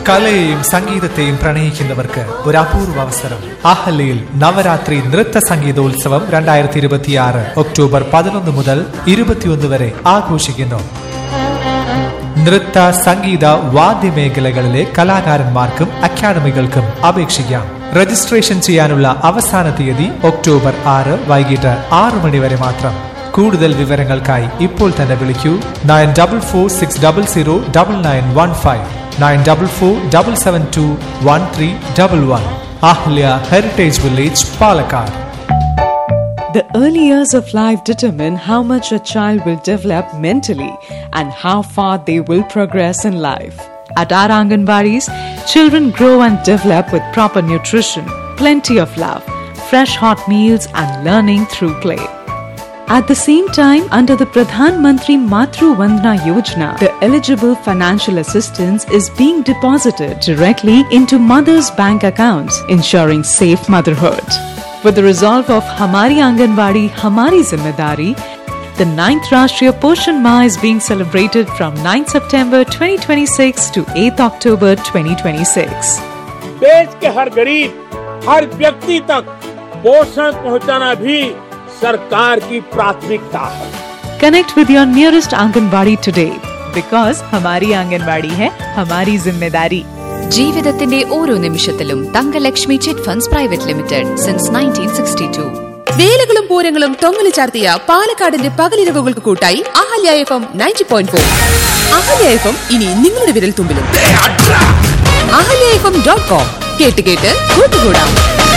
കലയെയും സംഗീതത്തെയും പ്രണയിക്കുന്നവർക്ക് ഒരു അപൂർവ അവസരം അഹല്യയിൽ നവരാത്രി നൃത്ത സംഗീതോത്സവം രണ്ടായിരത്തി ഇരുപത്തിയാറ് ഒക്ടോബർ പതിനൊന്ന് മുതൽ ഇരുപത്തിയൊന്ന് വരെ ആഘോഷിക്കുന്നു നൃത്ത സംഗീത വാദ്യമേഖലകളിലെ കലാകാരന്മാർക്കും അക്കാദമികൾക്കും അപേക്ഷിക്കാം രജിസ്ട്രേഷൻ ചെയ്യാനുള്ള അവസാന തീയതി ഒക്ടോബർ ആറ് വൈകിട്ട് ആറ് മണി വരെ മാത്രം കൂടുതൽ വിവരങ്ങൾക്കായി ഇപ്പോൾ തന്നെ വിളിക്കൂ nine double four six double zero double nine one five nine double four double seven two one three double one Ahalya heritage village Palakkad The early years of life determine how much a child will develop mentally and how far they will progress in life. At our Anganwadis, children grow and develop with proper nutrition, plenty of love, fresh hot meals, and learning through play. At the same time, under the Pradhan Mantri Matru Vandana Yojana, the eligible financial assistance is being deposited directly into mothers' bank accounts, ensuring safe motherhood. With the resolve of Hamari Anganwadi Hamari Zimmedari, the 9th Rashtriya Poshan Ma is being celebrated from 9th September 2026 to 8th October 2026. देश के हर गरीब हर व्यक्ति तक पोषण पहुंचाना भी सरकार की प्राथमिकता है Connect with your nearest Anganwadi today because Hamari Anganwadi hai Hamari Zimmedari. ജീവിതത്തിന്റെ ഓരോ നിമിഷത്തിലും Thankalakshmi chit funds private limited since nineteen sixty two വേലകളും പൂരങ്ങളും തൊങ്ങലി ചാർത്തിയ പാലക്കാടിന്റെ പകലിരവുകൾക്ക് കൂട്ടായി Ahalya F M ninety point four Ahalya F M ഇനി നിങ്ങളുടെ വിരൽ തുമ്പിലും Ahalya F M dot com കേട്ട് കേട്ട് കൂട്ടുകൂടാം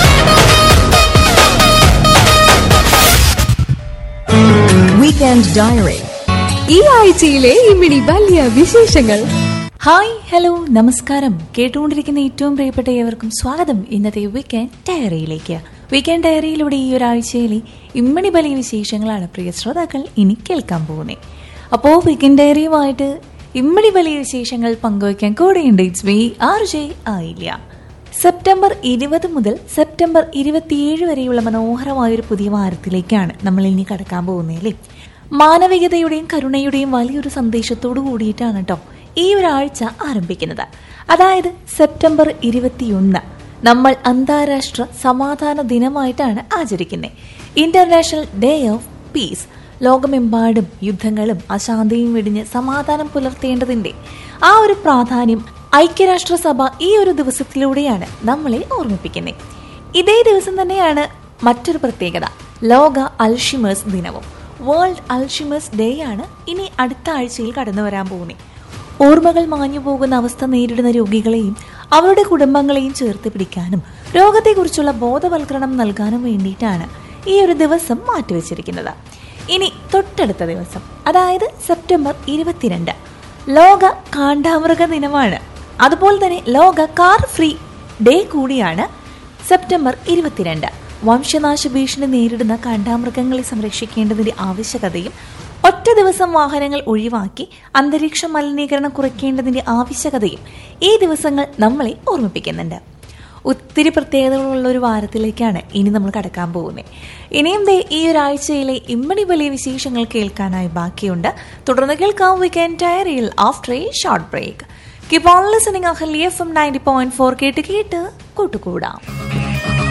വീക്കെൻഡ് ഡയറി ഈ ആഴ്ചയിലെ ഇമ്മിണി വലിയ വിശേഷങ്ങൾ ഹായ് ഹലോ നമസ്കാരം കേട്ടുകൊണ്ടിരിക്കുന്ന ഏറ്റവും പ്രിയപ്പെട്ട ഏവർക്കും സ്വാഗതം ഇന്നത്തെ വീക്കെൻഡ് ഡയറിയിലേക്ക് വീക്കെൻഡ് ഡയറിയിലൂടെ ഈ ഒരാഴ്ചയിലെ ഇമ്മണി വലിയ വിശേഷങ്ങളാണ് പ്രിയ ശ്രോതാക്കൾ ഇനി കേൾക്കാൻ പോകുന്നത് അപ്പോൾ വീക്കെൻഡ് ഡയറിയുമായിട്ട് ഇമ്മണി വലിയ വിശേഷങ്ങൾ പങ്കുവയ്ക്കാൻ കൂടെയുണ്ട് ഇറ്റ്സ് മീ ആർ ജെ ആയില്ല സെപ്റ്റംബർ ഇരുപത് മുതൽ സെപ്റ്റംബർ ഇരുപത്തിയേഴ് വരെയുള്ള മനോഹരമായ ഒരു പുതിയ വാരത്തിലേക്കാണ് നമ്മൾ ഇനി കടക്കാൻ പോകുന്നത് അല്ലേ മാനവികതയുടെയും കരുണയുടെയും വലിയൊരു സന്ദേശത്തോടു കൂടിയിട്ടാണ് കേട്ടോ ഈ ഒരാഴ്ച ആരംഭിക്കുന്നത് അതായത് സെപ്റ്റംബർ ഇരുപത്തിയൊന്ന് നമ്മൾ അന്താരാഷ്ട്ര സമാധാന ദിനമായിട്ടാണ് ആചരിക്കുന്നത് ഇന്റർനാഷണൽ ഡേ ഓഫ് പീസ് ലോകമെമ്പാടും യുദ്ധങ്ങളും അശാന്തിയും വെടിഞ്ഞ് സമാധാനം പുലർത്തേണ്ടതിന്റെ ആ ഒരു പ്രാധാന്യം ഐക്യരാഷ്ട്രസഭ ഈ ഒരു ദിവസത്തിലൂടെയാണ് നമ്മളെ ഓർമ്മിപ്പിക്കുന്നത് ഇതേ ദിവസം തന്നെയാണ് മറ്റൊരു പ്രത്യേകത ലോക അൽഷിമേഴ്സ് ദിനവും വേൾഡ് അൽഷിമേഴ്സ് ഡേ ആണ് ഇനി അടുത്ത ആഴ്ചയിൽ കടന്നു വരാൻ പോകുന്നത് ഓർമ്മകൾ മാഞ്ഞു പോകുന്ന അവസ്ഥ നേരിടുന്ന രോഗികളെയും അവരുടെ കുടുംബങ്ങളെയും ചേർത്ത് പിടിക്കാനും രോഗത്തെക്കുറിച്ചുള്ള ബോധവൽക്കരണം നൽകാനും വേണ്ടിയിട്ടാണ് ഈ ഒരു ദിവസം മാറ്റിവെച്ചിരിക്കുന്നത് ഇനി തൊട്ടടുത്ത ദിവസം അതായത് സെപ്റ്റംബർ ഇരുപത്തിരണ്ട് ലോക കാണ്ടാമൃഗ ദിനമാണ് അതുപോലെ തന്നെ ലോക കാർ ഫ്രീ ഡേ കൂടിയാണ് സെപ്റ്റംബർ ഇരുപത്തിരണ്ട് വംശനാശ ഭീഷണി നേരിടുന്ന കാണ്ടാമൃഗങ്ങളെ സംരക്ഷിക്കേണ്ടതിന്റെ ആവശ്യകതയും ഒറ്റ ദിവസം വാഹനങ്ങൾ ഒഴിവാക്കി അന്തരീക്ഷ മലിനീകരണം കുറയ്ക്കേണ്ടതിന്റെ ആവശ്യകതയും ഈ ദിവസങ്ങൾ നമ്മളെ ഓർമ്മിപ്പിക്കുന്നുണ്ട് ഒത്തിരി പ്രത്യേകതകളുള്ള ഒരു വാരത്തിലേക്കാണ് ഇനി നമ്മൾ കടക്കാൻ പോകുന്നത് ഇനിയും ദേ ഈ ഒരാഴ്ചയിലെ ഇമ്മണി വലിയ വിശേഷങ്ങൾ കേൾക്കാനായി ബാക്കിയുണ്ട് തുടർന്ന് കേൾക്കാം വീക്കെൻഡ് ഡയറിയിൽ after a short break keep on listening Ahalya F M ninety point four കേട്ട് കേട്ട് കൂട്ടുകൂടാം